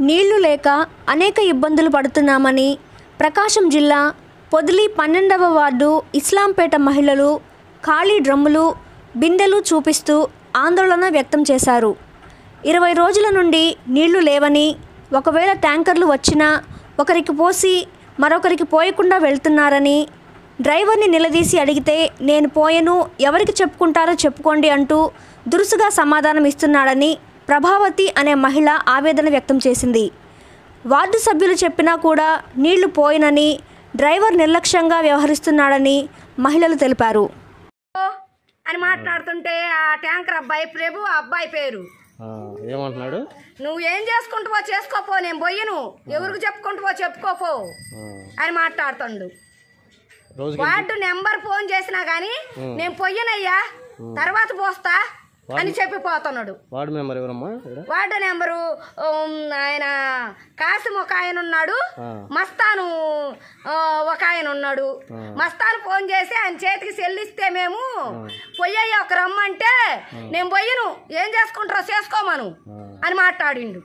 నీళ్లు లేక అనేక ఇబ్బందులు పడుతున్నామని ప్రకాశం జిల్లా పొదిలి పన్నెండవ వార్డు ఇస్లాంపేట మహిళలు ఖాళీ డ్రమ్ములు బిందెలు చూపిస్తూ ఆందోళన వ్యక్తం చేశారు ఇరవై రోజుల నుండి నీళ్లు లేవని ఒకవేళ ట్యాంకర్లు వచ్చినా ఒకరికి పోసి మరొకరికి పోయకుండా వెళ్తున్నారని డ్రైవర్ని నిలదీసి అడిగితే నేను పోయను ఎవరికి చెప్పుకుంటారో చెప్పుకోండి అంటూ దురుసుగా సమాధానం ఇస్తున్నాడని ప్రభావతి అనే మహిళ ఆవేదన వ్యక్తం చేసింది వార్డు సభ్యులు చెప్పినా కూడా నీళ్లు పోయినని డ్రైవర్ నిర్లక్ష్యంగా వ్యవహరిస్తున్నాడని మహిళలు తెలిపారు అని మాట్లాడుతుంటే ఆ ట్యాంకర్ అబ్బాయి ప్రభు ఆ అబ్బాయి పేరు ఆ, ఏమంటున్నాడు నువ్వు ఏం చేసుకుంటువో చేసుకోపో నేను పోయను ఎవరికి చెప్పుకుంటువో చెప్పుకోపో ఆ, అని మాట్లాడుతుండు రోజుకి వార్డు నెంబర్ ఫోన్ చేసినా గానీ నేను పొయ్యనయ్యా తర్వాత పోస్తా అని చెప్పిపోతున్నాడు వార్డు మెంబర్ ఎవరమ్మా ఇక్కడ వార్డు నెంబరు ఉమ్, ఆయన కాసిం ఒక ఆయన ఉన్నాడు ఆ. మస్తాను ఆ, ఒక ఆయన ఉన్నాడు మస్తాను ఫోన్ చేసి ఆయన చేతికి చెల్లిస్తే మేము పొయ్యయ్య ఒక రమ్మంటే నేను పొయ్యను ఏం చేసుకుంటారో చేసుకోమను ఆ, అని మాట్లాడిండు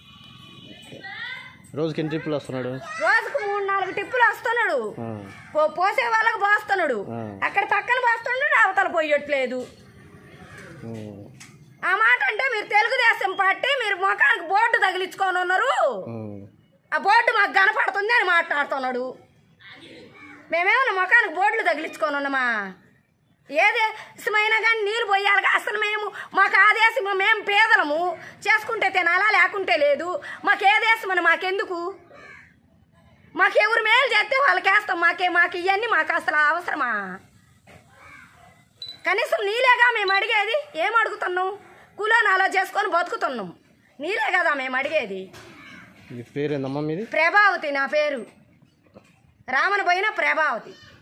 రోజుకి ఎన్ని ట్రిప్పులు వస్తున్నాడు రోజుకు మూడు నాలుగు టిప్పులు వస్తున్నాడు ఆ, పో- పోసే వాళ్ళకి పోస్తున్నాడు ఆ. అక్కడ పక్కన పోస్తున్నాడు అవతల పోయట్లేదు ఉమ్, ఆ మాట అంటే మీరు తెలుగుదేశం పార్టీ మీరు ముఖానికి బోర్డు తగిలించుకొని ఉన్నారు ఉమ్, ఆ బోర్డు మాకు కనపడుతుంది అని మాట్లాడుతున్నాడు మేమేమన్నా ముఖానికి బోర్డులు తగిలించుకొని ఉన్నామా ఏ దేశమైనా కానీ నీళ్ళు పోయాలి అసలు మేము మాకు ఆ దేశం మేము పేదలము చేసుకుంటే తినాలా లేకుంటే లేదు మాకు ఏ దేశం అని మాకెందుకు మాకెవరు మేలు చేస్తే వాళ్ళకి వేస్తాం మాకే మాకు ఇవన్నీ మాకు అసలు అవసరమా కనీసం నీలేగా మేము అడిగేది ఏం అడుగుతున్నాం కూలోని అలా చేసుకొని బతుకుతున్నాం నీలే కదా మేము అడిగేది మీ పేరు ఏందమ్మా మీది ప్రభావతి నా పేరు రామన పోయిన ప్రభావతి